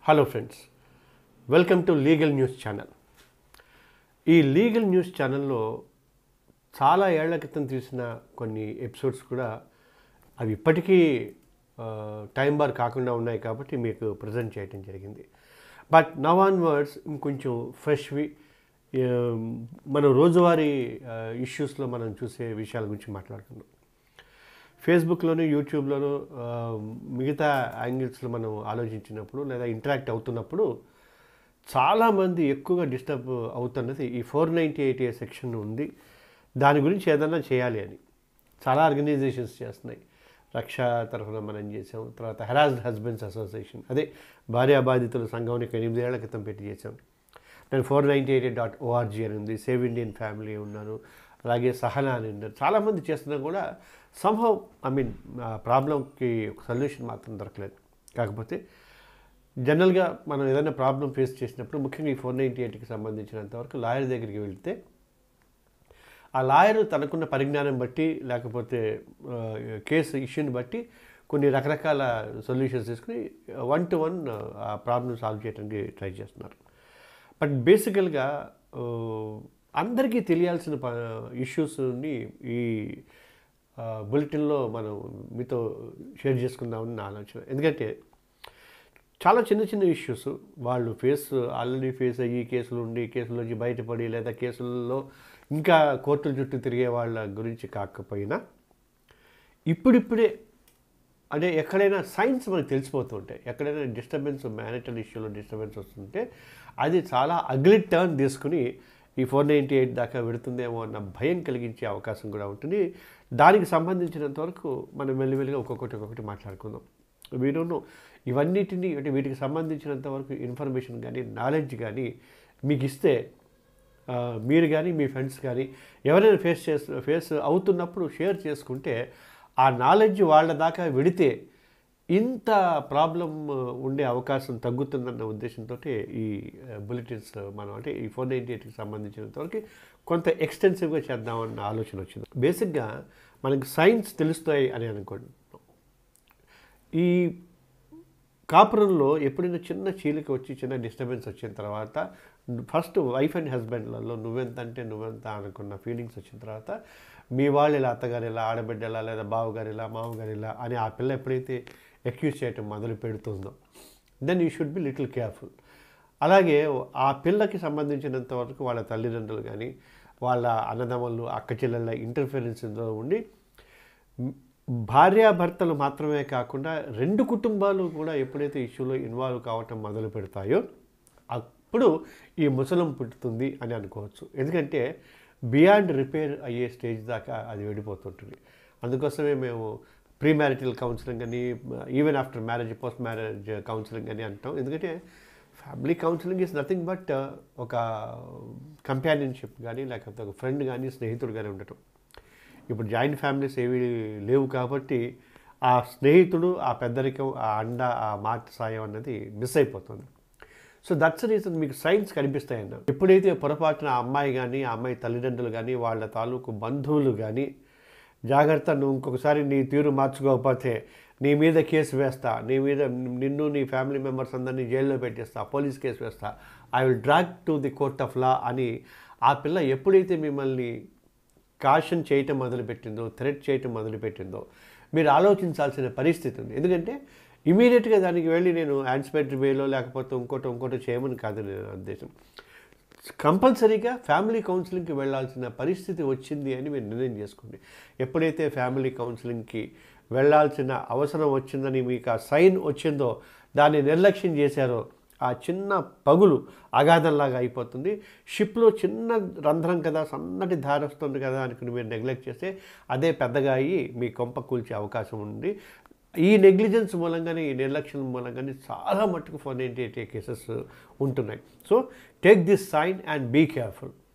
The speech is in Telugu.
hello friends welcome to legal news channel ఈ లీగల్ న్యూస్ ఛానల్లో చాలా ఏళ్ల క్రితం తీసిన కొన్ని ఎపిసోడ్స్ కూడా అవి ఇప్పటికీ టైం బార్ కాకుండా ఉన్నాయి కాబట్టి మీకు ప్రజెంట్ చేయడం జరిగింది బట్ నవ్ ఆన్ వర్డ్స్ ఇంకొంచెం ఫ్రెష్వి మనం రోజువారీ ఇష్యూస్లో మనం చూసే విషయాల గురించి మాట్లాడుకుందాం ఫేస్బుక్లోను యూట్యూబ్లోను ఆ, మిగతా యాంగిల్స్లో మనం ఆలోచించినప్పుడు లేదా ఇంటరాక్ట్ అవుతున్నప్పుడు చాలామంది ఎక్కువగా డిస్టర్బ్ అవుతున్నది ఈ four ninety eight A section ఉంది దాని గురించి ఏదైనా చేయాలి అని చాలా ఆర్గనైజేషన్స్ చేస్తున్నాయి రక్ష తరఫున మనం చేసాం తర్వాత హెరాస్డ్ హస్బెండ్స్ అసోసియేషన్ అదే భార్యా బాధితుల సంఘానికి ఎనిమిదేళ్ల క్రితం పెట్టి చేసాం నేను four ninety eight dot ORG అని ఉంది సేవ్ ఇండియన్ ఫ్యామిలీ ఉన్నారు అలాగే సహనా అని ఉన్నారు చాలామంది చేస్తున్నా కూడా సంహవ్ ఐ మీన్ ప్రాబ్లంకి ఒక సొల్యూషన్ మాత్రం దొరకలేదు కాకపోతే జనరల్గా మనం ఏదైనా ప్రాబ్లం ఫేస్ చేసినప్పుడు ముఖ్యంగా ఈ ఫోర్ నైంటీ ఎయిట్కి సంబంధించినంత వరకు లాయర్ దగ్గరికి వెళ్తే ఆ లాయర్ తనకున్న పరిజ్ఞానం బట్టి లేకపోతే ఆ, కేసు ఇష్యూని బట్టి కొన్ని రకరకాల సొల్యూషన్స్ తీసుకుని వన్ టు వన్ ఆ ప్రాబ్లం సాల్వ్ చేయడానికి ట్రై చేస్తున్నారు బట్ బేసికల్గా ఆ, అందరికీ తెలియాల్సిన ఇష్యూస్ని ఈ బులెటిన్లో మనం మీతో షేర్ చేసుకుందామని నా ఆలోచన ఎందుకంటే చాలా చిన్న చిన్న ఇష్యూస్ వాళ్ళు ఫేస్ ఆల్రెడీ ఫేస్ అయ్యి కేసులు ఉండి కేసులోంచి బయటపడి లేదా కేసుల్లో ఇంకా కోర్టుల చుట్టూ తిరిగే వాళ్ళ గురించి కాకపోయినా ఇప్పుడిప్పుడే అంటే ఎక్కడైనా సైన్స్ మనకు తెలిసిపోతుంటాయి ఎక్కడైనా డిస్టర్బెన్స్ మ్యారిటల్ ఇష్యూలో డిస్టర్బెన్స్ వస్తుంటే అది చాలా అగ్లీ టర్న్ తీసుకుని ఈ ఫోర్ నైంటీ ఎయిట్ దాకా పెడుతుందేమో అన్న భయం కలిగించే అవకాశం కూడా ఉంటుంది దానికి సంబంధించినంత వరకు మనం మెల్లిమెల్లిగా ఒక్కొక్కటి ఒక్కొక్కటి మాట్లాడుకుందాం వీరును ఇవన్నిటిని అంటే వీటికి సంబంధించినంత వరకు ఇన్ఫర్మేషన్ కానీ నాలెడ్జ్ కానీ మీకు ఇస్తే ఆ, మీరు కానీ మీ ఫ్రెండ్స్ కానీ ఎవరైనా ఫేస్ చేస్తు ఫేస్ అవుతున్నప్పుడు షేర్ చేసుకుంటే ఆ నాలెడ్జ్ వాళ్ళ దాకా వెడితే ఇంత ప్రాబ్లం ఉండే అవకాశం తగ్గుతుందన్న ఉద్దేశంతో ఈ బులెటిన్స్ మనం అంటే ఈ ఫోర్ నైంటీ ఎయిట్కి సంబంధించినంత వరకు కొంత ఎక్స్టెన్సివ్గా చేద్దామన్న ఆలోచన వచ్చింది బేసిక్గా మనకి సైన్స్ తెలుస్తాయి అని అనుకోండి ఈ కాపురంలో ఎప్పుడైనా చిన్న చీలిక వచ్చి చిన్న డిస్టర్బెన్స్ వచ్చిన తర్వాత ఫస్ట్ వైఫ్ అండ్ హస్బెండ్లలో నువ్వెంత అంటే నువ్వెంత అనుకున్న ఫీలింగ్స్ వచ్చిన తర్వాత మీ వాళ్ళు ఇలా అత్తగారు ఇలా ఆడబిడ్డ ఇలా లేదా బావగారు ఇలా మామగారు ఇలా అని ఆ పిల్ల ఎప్పుడైతే అక్యూజ్ చేయటం మొదలు పెడుతుందో then you should be little careful అలాగే ఆ పిల్లకి సంబంధించినంత వరకు వాళ్ళ తల్లిదండ్రులు కానీ వాళ్ళ అన్నదమ్ములు అక్క చెల్లెళ్ళ ఇంటర్ఫిరెన్స్లో ఉండి భార్యాభర్తలు మాత్రమే కాకుండా రెండు కుటుంబాలు కూడా ఎప్పుడైతే ఇష్యూలో ఇన్వాల్వ్ కావటం మొదలు పెడతాయో అప్పుడు ఈ ముసలం పుట్టుతుంది అని అనుకోవచ్చు ఎందుకంటే బియాండ్ రిపేర్ అయ్యే స్టేజ్ దాకా అది వెళ్ళిపోతుంటుంది అందుకోసమే మేము ప్రీ మ్యారిటల్ కౌన్సిలింగ్ అని even after marriage post marriage counselling అని అంటాం ఎందుకంటే family counselling is nothing but ఒక కంపానియన్షిప్ కానీ లేకపోతే ఒక ఫ్రెండ్ కానీ స్నేహితుడు కానీ ఉండటం ఇప్పుడు జాయింట్ ఫ్యామిలీస్ ఏవి లేవు కాబట్టి ఆ స్నేహితుడు ఆ పెద్దరికం ఆ అండ ఆ మాట సాయం అన్నది మిస్ అయిపోతుంది సో దట్స్ రీజన్ మీకు సైన్స్ కనిపిస్తాయన్న ఎప్పుడైతే పొరపాటున ఆ అమ్మాయి కానీ ఆ అమ్మాయి తల్లిదండ్రులు కానీ వాళ్ళ తాలూకు బంధువులు కానీ జాగ్రత్త నువ్వు ఇంకొకసారి నీ తీరు మార్చుకోకపోతే నీ మీద కేసు వేస్తా నీ మీద నిన్ను నీ ఫ్యామిలీ మెంబర్స్ అందరినీ జైల్లో పెట్టేస్తా పోలీస్ కేసు వేస్తా I will drag to the court of law అని ఆ పిల్ల ఎప్పుడైతే మిమ్మల్ని కాషన్ చేయటం మొదలుపెట్టిందో థ్రెట్ చేయటం మొదలుపెట్టిందో మీరు ఆలోచించాల్సిన పరిస్థితి ఉంది ఎందుకంటే ఇమీడియట్గా దానికి వెళ్ళి నేను యాంటిసిపేటరీ వేలో లేకపోతే ఇంకోటి ఇంకోటి చేయమని కాదు నేను నా ఉద్దేశం కంపల్సరీగా ఫ్యామిలీ కౌన్సిలింగ్కి వెళ్ళాల్సిన పరిస్థితి వచ్చింది అని మీరు నిర్ణయం చేసుకోండి ఎప్పుడైతే ఫ్యామిలీ కౌన్సిలింగ్కి వెళ్ళాల్సిన అవసరం వచ్చిందని మీకు ఆ సైన్ వచ్చిందో దాన్ని నిర్లక్ష్యం చేశారో ఆ చిన్న పగులు అగాధంలాగా అయిపోతుంది షిప్లో చిన్న రంధ్రం కదా సన్నటి ధార వస్తుంది కదా అనుకుని మీరు నెగ్లెక్ట్ చేస్తే అదే పెద్దగా అయ్యి మీ కొంప కూల్చే అవకాశం ఉంది ఈ నెగ్లిజెన్స్ మూలంగానే ఈ నిర్లక్ష్యం మూలంగానే చాలా మట్టుకు ఫోర్ నైంటీ ఎయిట్ కేసెస్ ఉంటున్నాయి so take this sign and be careful